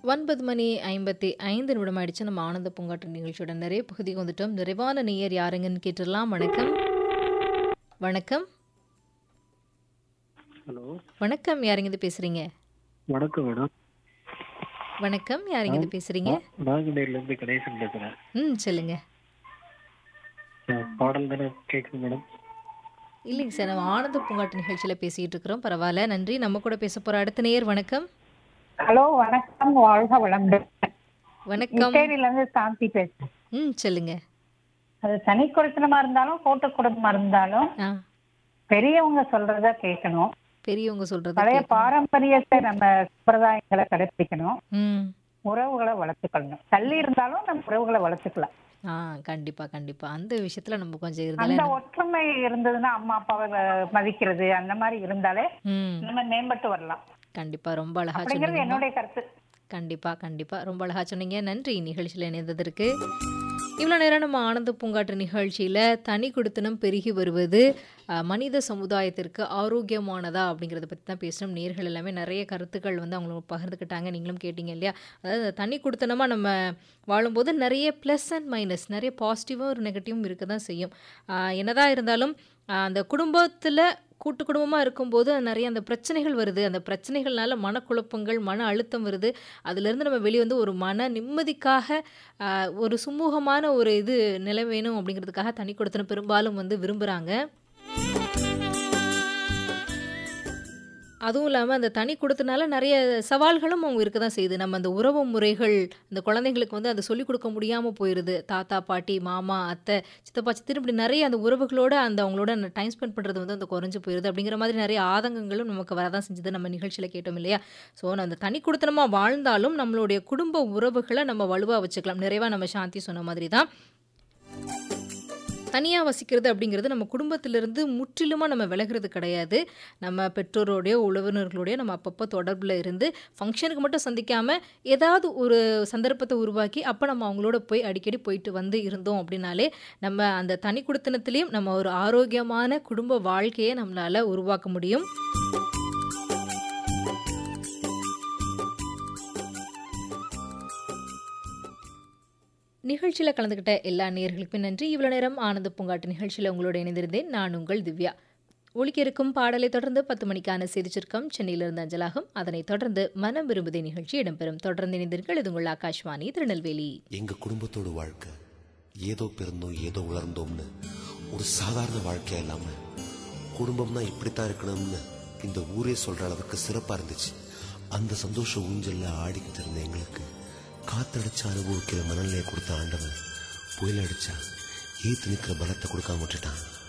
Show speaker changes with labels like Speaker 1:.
Speaker 1: ஒன்பது மணி ஐம்பத்தி ஐந்து நிமிடம் ஆயிடுச்சு நம்ம ஆனந்த பூங்காற்று நிகழ்ச்சியோட நிறைய பகுதிக்கு வந்துட்டோம் நிறைவான நேயர் யாருங்கன்னு கேட்டுடலாம் வணக்கம் வணக்கம்
Speaker 2: ஹலோ
Speaker 1: வணக்கம் யாருங்க இது பேசுறீங்க
Speaker 2: வணக்கம் மேடம்
Speaker 1: வணக்கம் யாருங்க இது பேசுறீங்க
Speaker 2: நாகநேர்ல இருந்து கணேசன் பேசுறேன்
Speaker 1: ம் சொல்லுங்க
Speaker 2: அஹ் பாடல் தானே கேக்குது மேடம்
Speaker 1: இல்லைங்க சார் நம்ம ஆனந்த பூங்காட்டு நிகழ்ச்சியில பேசிட்டு இருக்கிறோம் பரவாயில்ல நன்றி நம்ம கூட பேச போற அடுத்த நேயர் வணக்கம்
Speaker 3: ஹலோ வணக்கம் வாழ்க வளமுடன்
Speaker 1: வணக்கம்
Speaker 3: இட்டேரியில இருந்து சாந்தி பேசுறேன்
Speaker 1: ம் சொல்லுங்க
Speaker 3: அது தனி குடித்தனமா இருந்தாலும் கூட்டு குடும்பமா இருந்தாலும்
Speaker 1: ஆ
Speaker 3: பெரியவங்க சொல்றத கேட்கணும்
Speaker 1: பெரியவங்க சொல்றது
Speaker 3: பழைய
Speaker 1: கேட்கணும்.
Speaker 3: பாரம்பரியத்தை நம்ம சம்பிரதாயங்களை கடைபிடிக்கணும்
Speaker 1: ம்
Speaker 3: உறவுகளை வளர்த்துக்கணும் தள்ளி இருந்தாலும் நம்ம உறவுகளை வளர்த்துக்கலாம்
Speaker 1: ஆ கண்டிப்பா கண்டிப்பா அந்த விஷயத்துல நம்ம கொஞ்சம் இருந்தாலே
Speaker 3: அந்த ஒற்றுமை இருந்ததுன்னா அம்மா அப்பாவை வ- மதிக்கிறது அந்த மாதிரி இருந்தாலே
Speaker 1: ம்
Speaker 3: நம்ம மேம்பட்டு வரலாம்
Speaker 1: கண்டிப்பா ரொம்ப அழகா
Speaker 3: அப்படிங்கிறது
Speaker 1: சொன்னீங்க
Speaker 3: என்னுடைய கருத்து
Speaker 1: கண்டிப்பா கண்டிப்பா ரொம்ப அழகா சொன்னீங்க நன்றி நிகழ்ச்சியில் இணைந்ததற்கு இவ்வளோ நேரம் நம்ம ஆனந்த பூங்காற்று நிகழ்ச்சியில் தனி குடித்தனம் பெருகி வருவது அஹ், மனித சமுதாயத்திற்கு ஆரோக்கியமானதா அப்படிங்கிறத பற்றி தான் பேசணும் நேர்கள் எல்லாமே நிறைய கருத்துக்கள் வந்து அவங்களும் பகிர்ந்துக்கிட்டாங்க நீங்களும் கேட்டீங்க இல்லையா அதாவது தனி குடித்தனமாக நம்ம வாழும்போது நிறைய ப்ளஸ் அண்ட் மைனஸ் நிறைய பாசிட்டிவும் ஒரு நெகட்டிவும் இருக்க தான் செய்யும் அஹ், என்னதான் இருந்தாலும் அஹ், அந்த குடும்பத்தில் கூட்டு குடும்பமாக இருக்கும்போது நிறைய அந்த பிரச்சனைகள் வருது அந்த பிரச்சனைகள்னால மனக்குழப்பங்கள் மன அழுத்தம் வருது அதுலேருந்து நம்ம வெளியே வந்து ஒரு மன நிம்மதிக்காக ஆஹ், ஒரு சுமூகமான ஒரு இது நிலை வேணும் அப்படிங்கிறதுக்காக தனி கொடுத்தன பெரும்பாலும் வந்து விரும்புகிறாங்க அதுவும் இல்லாமல் அந்த தனி கொடுத்தனால நிறைய சவால்களும் அவங்க இருக்க தான் செய்யுது நம்ம அந்த உறவு முறைகள் அந்த குழந்தைங்களுக்கு வந்து அதை சொல்லிக் கொடுக்க முடியாமல் போயிடுது தாத்தா பாட்டி மாமா அத்தை சித்தப்பா சித்திரம் இப்படி நிறைய அந்த உறவுகளோட அந்த அவங்களோட அந்த டைம் ஸ்பெண்ட் பண்ணுறது வந்து அந்த குறைஞ்சு போயிடுது அப்படிங்கிற மாதிரி நிறைய ஆதங்கங்களும் நமக்கு வரதான் செஞ்சது நம்ம நிகழ்ச்சியில் கேட்டோம் இல்லையா ஸோ அந்த தனி குடுத்தனமாக வாழ்ந்தாலும் நம்மளுடைய குடும்ப உறவுகளை நம்ம வலுவாக வச்சுக்கலாம் நிறைவாக நம்ம சாந்தி சொன்ன மாதிரி தான் தனியாக வசிக்கிறது அப்படிங்கிறது நம்ம குடும்பத்திலிருந்து முற்றிலுமாக நம்ம விலகிறது கிடையாது நம்ம பெற்றோரோடையோ உறவினர்களோடையோ நம்ம அப்பப்போ தொடர்பில் இருந்து ஃபங்க்ஷனுக்கு மட்டும் சந்திக்காமல் ஏதாவது ஒரு சந்தர்ப்பத்தை உருவாக்கி அப்போ நம்ம அவங்களோட போய் அடிக்கடி போயிட்டு வந்து இருந்தோம் அப்படின்னாலே நம்ம அந்த தனி குடுத்தனத்துலேயும் நம்ம ஒரு ஆரோக்கியமான குடும்ப வாழ்க்கையை நம்மளால் உருவாக்க முடியும் நிகழ்ச்சியில் கலந்துக்கிட்ட எல்லா நேயர்களுக்கும் நன்றி இவ்வளோ நேரம் ஆனந்த பூங்காட்டு நிகழ்ச்சியில் உங்களோட இணைந்திருந்தேன் நான் உங்கள் திவ்யா ஒலிக்க இருக்கும் பாடலை தொடர்ந்து பத்து மணிக்கான செய்திச்சிருக்கம் சென்னையிலிருந்து அஞ்சலாகும் அதனைத் தொடர்ந்து மனம் விரும்புதே நிகழ்ச்சி இடம்பெறும் தொடர்ந்து இணைந்தீர்கள் இது உங்கள் ஆகாஷ்வாணி திருநெல்வேலி
Speaker 4: எங்க குடும்பத்தோட வாழ்க்கை ஏதோ பிறந்தோம் ஏதோ வளர்ந்தோம்னு ஒரு சாதாரண வாழ்க்கையா இல்லாம குடும்பம்னா இப்படித்தான் இருக்கணும்னு இந்த ஊரே சொல்ற அளவுக்கு சிறப்பா இருந்துச்சு அந்த சந்தோஷ ஊஞ்சல்ல ஆடிக்கிட்டு இருந்த எங்களுக்கு காத்தடிச்சு அனுபவிக்கிற மனநிலையை கொடுத்த ஆண்டவன் புயல் அடிச்சா ஏத்து நிக்கிற பலத்தை கொடுக்காம விட்டுட்டான்